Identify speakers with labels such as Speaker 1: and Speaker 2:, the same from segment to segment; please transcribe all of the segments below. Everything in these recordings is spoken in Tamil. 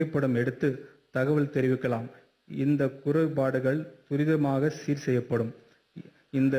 Speaker 1: புகைப்படம் எடுத்து தகவல் தெரிவிக்கலாம் இந்த குறைபாடுகள் துரிதமாக சீர் செய்யப்படும் இந்த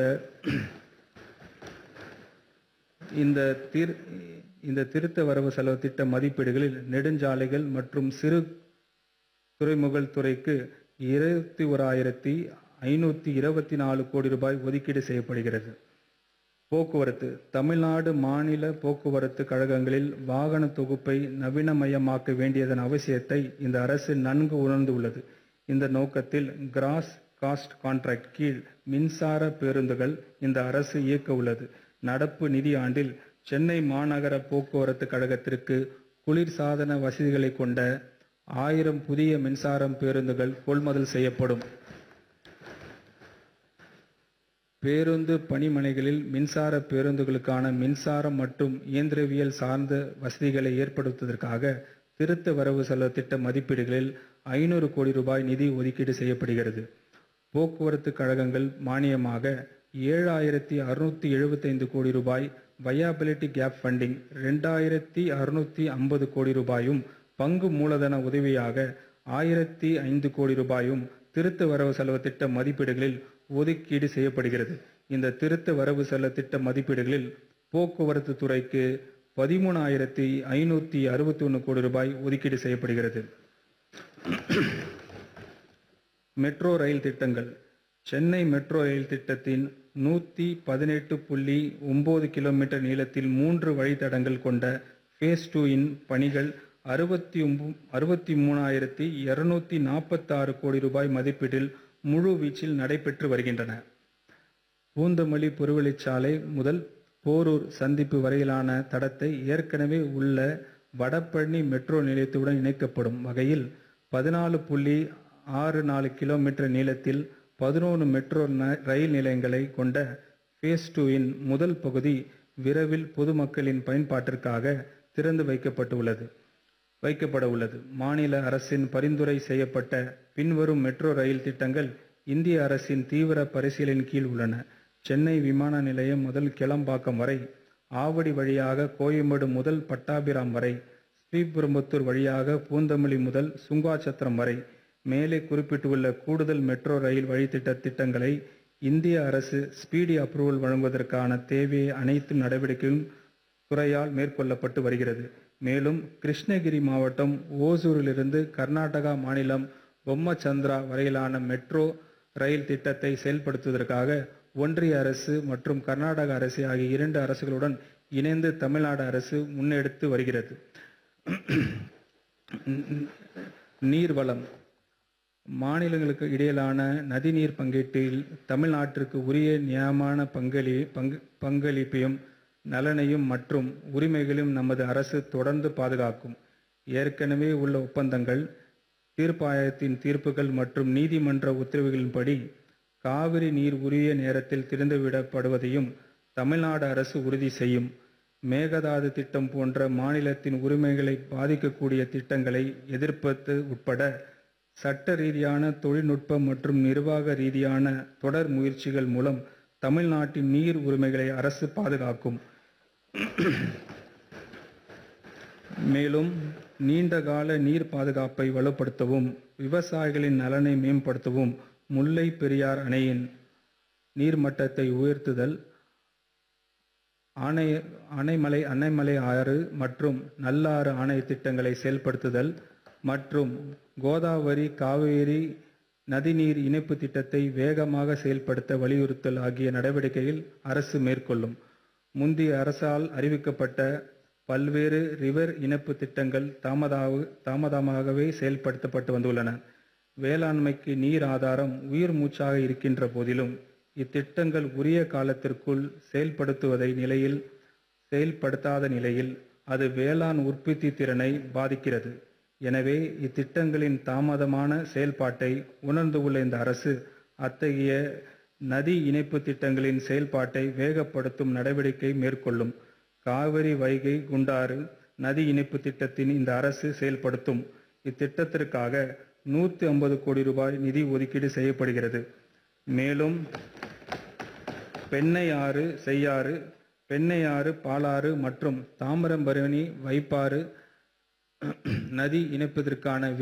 Speaker 1: இந்த தீர் இந்த திருத்த வரவு செலவு திட்ட மதிப்பீடுகளில் நெடுஞ்சாலைகள் மற்றும் சிறு துறைமுகல் துறைக்கு இருபத்தி ஓராயிரத்தி ஐநூற்றி இருபத்தி நாலு கோடி ரூபாய் ஒதுக்கீடு செய்யப்படுகிறது போக்குவரத்து தமிழ்நாடு மாநில போக்குவரத்து கழகங்களில் வாகன தொகுப்பை நவீனமயமாக்க வேண்டியதன் அவசியத்தை இந்த அரசு நன்கு உணர்ந்துள்ளது இந்த நோக்கத்தில் கிராஸ் காஸ்ட் கான்ட்ராக்ட் கீழ் மின்சார பேருந்துகள் இந்த அரசு இயக்க உள்ளது நடப்பு நிதியாண்டில் சென்னை மாநகர போக்குவரத்து கழகத்திற்கு குளிர்சாதன வசதிகளை கொண்ட ஆயிரம் புதிய மின்சாரம் பேருந்துகள் கொள்முதல் செய்யப்படும் பேருந்து பணிமனைகளில் மின்சார பேருந்துகளுக்கான மின்சாரம் மற்றும் இயந்திரவியல் சார்ந்த வசதிகளை ஏற்படுத்துவதற்காக திருத்த வரவு செலவு திட்ட மதிப்பீடுகளில் ஐநூறு கோடி ரூபாய் நிதி ஒதுக்கீடு செய்யப்படுகிறது போக்குவரத்து கழகங்கள் மானியமாக ஏழாயிரத்தி அறுநூத்தி எழுபத்தைந்து கோடி ரூபாய் வயாபிலிட்டி கேப் ஃபண்டிங் ரெண்டாயிரத்தி அறுநூத்தி ஐம்பது கோடி ரூபாயும் பங்கு மூலதன உதவியாக ஆயிரத்தி ஐந்து கோடி ரூபாயும் திருத்த வரவு செலவு திட்ட மதிப்பீடுகளில் ஒதுக்கீடு செய்யப்படுகிறது இந்த திருத்த வரவு செலவு திட்ட மதிப்பீடுகளில் போக்குவரத்து துறைக்கு பதிமூணாயிரத்தி ஐநூற்றி அறுபத்தி ஒன்று கோடி ரூபாய் ஒதுக்கீடு செய்யப்படுகிறது மெட்ரோ ரயில் திட்டங்கள் சென்னை மெட்ரோ ரயில் திட்டத்தின் நூற்றி பதினெட்டு புள்ளி ஒம்பது கிலோமீட்டர் நீளத்தில் மூன்று வழித்தடங்கள் கொண்ட ஃபேஸ் டூ இன் பணிகள் அறுபத்தி ஒம்பு அறுபத்தி மூணாயிரத்தி இரநூத்தி நாற்பத்தாறு கோடி ரூபாய் மதிப்பீட்டில் முழு வீச்சில் நடைபெற்று வருகின்றன பூந்தமல்லி புறவழிச்சாலை முதல் போரூர் சந்திப்பு வரையிலான தடத்தை ஏற்கனவே உள்ள வடபழனி மெட்ரோ நிலையத்துடன் இணைக்கப்படும் வகையில் பதினாலு புள்ளி ஆறு நாலு கிலோமீட்டர் நீளத்தில் பதினோரு மெட்ரோ ந- ரயில் நிலையங்களை கொண்ட ஃபேஸ் டூவின் முதல் பகுதி விரைவில் பொதுமக்களின் பயன்பாட்டிற்காக திறந்து வைக்கப்பட்டுள்ளது வைக்கப்பட உள்ளது மாநில அரசின் பரிந்துரை செய்யப்பட்ட பின்வரும் மெட்ரோ ரயில் திட்டங்கள் இந்திய அரசின் தீவிர பரிசீலனையின் கீழ் உள்ளன சென்னை விமான நிலையம் முதல் கிளம்பாக்கம் வரை ஆவடி வழியாக கோயம்பேடு முதல் பட்டாபிராம் வரை ஸ்ரீபெரும்புத்தூர் வழியாக பூந்தமல்லி முதல் சுங்காச்சத்திரம் வரை மேலே குறிப்பிட்டுள்ள கூடுதல் மெட்ரோ ரயில் வழித்திட்ட திட்டங்களை இந்திய அரசு ஸ்பீடி அப்ரூவல் வழங்குவதற்கான தேவையை அனைத்து நடவடிக்கையும் துறையால் மேற்கொள்ளப்பட்டு வருகிறது மேலும் கிருஷ்ணகிரி மாவட்டம் ஓசூரிலிருந்து கர்நாடகா மாநிலம் பொம்மச்சந்திரா வரையிலான மெட்ரோ ரயில் திட்டத்தை செயல்படுத்துவதற்காக ஒன்றிய அரசு மற்றும் கர்நாடக அரசு ஆகிய இரண்டு அரசுகளுடன் இணைந்து தமிழ்நாடு அரசு முன்னெடுத்து வருகிறது நீர்வளம் மாநிலங்களுக்கு இடையிலான நதிநீர் பங்கீட்டில் தமிழ்நாட்டிற்கு உரிய நியமான பங்களி பங்கு பங்களிப்பையும் நலனையும் மற்றும் உரிமைகளையும் நமது அரசு தொடர்ந்து பாதுகாக்கும் ஏற்கனவே உள்ள ஒப்பந்தங்கள் தீர்ப்பாயத்தின் தீர்ப்புகள் மற்றும் நீதிமன்ற உத்தரவுகளின்படி காவிரி நீர் உரிய நேரத்தில் திறந்துவிடப்படுவதையும் தமிழ்நாடு அரசு உறுதி செய்யும் மேகதாது திட்டம் போன்ற மாநிலத்தின் உரிமைகளை பாதிக்கக்கூடிய திட்டங்களை எதிர்ப்பது உட்பட சட்ட ரீதியான தொழில்நுட்ப மற்றும் நிர்வாக ரீதியான தொடர் முயற்சிகள் மூலம் தமிழ்நாட்டின் நீர் உரிமைகளை அரசு பாதுகாக்கும் மேலும் நீண்டகால நீர் பாதுகாப்பை வலுப்படுத்தவும் விவசாயிகளின் நலனை மேம்படுத்தவும் முல்லை பெரியார் அணையின் நீர்மட்டத்தை உயர்த்துதல் ஆணை அணைமலை அணைமலை ஆறு மற்றும் நல்லாறு ஆணை திட்டங்களை செயல்படுத்துதல் மற்றும் கோதாவரி காவேரி நதிநீர் இணைப்பு திட்டத்தை வேகமாக செயல்படுத்த வலியுறுத்தல் ஆகிய நடவடிக்கைகள் அரசு மேற்கொள்ளும் முந்தைய அரசால் அறிவிக்கப்பட்ட பல்வேறு ரிவர் இணைப்பு திட்டங்கள் தாமதாக தாமதமாகவே செயல்படுத்தப்பட்டு வந்துள்ளன வேளாண்மைக்கு நீர் ஆதாரம் உயிர் மூச்சாக இருக்கின்ற போதிலும் இத்திட்டங்கள் உரிய காலத்திற்குள் செயல்படுத்துவதை நிலையில் செயல்படுத்தாத நிலையில் அது வேளாண் உற்பத்தி திறனை பாதிக்கிறது எனவே இத்திட்டங்களின் தாமதமான செயல்பாட்டை உணர்ந்துள்ள இந்த அரசு அத்தகைய நதி இணைப்பு திட்டங்களின் செயல்பாட்டை வேகப்படுத்தும் நடவடிக்கை மேற்கொள்ளும் காவிரி வைகை குண்டாறு நதி இணைப்பு திட்டத்தின் இந்த அரசு செயல்படுத்தும் இத்திட்டத்திற்காக நூற்றி ஐம்பது கோடி ரூபாய் நிதி ஒதுக்கீடு செய்யப்படுகிறது மேலும் பெண்ணையாறு செய்யாறு பெண்ணையாறு பாலாறு மற்றும் தாமிரபரணி வைப்பாறு நதி இணைப்பதற்கான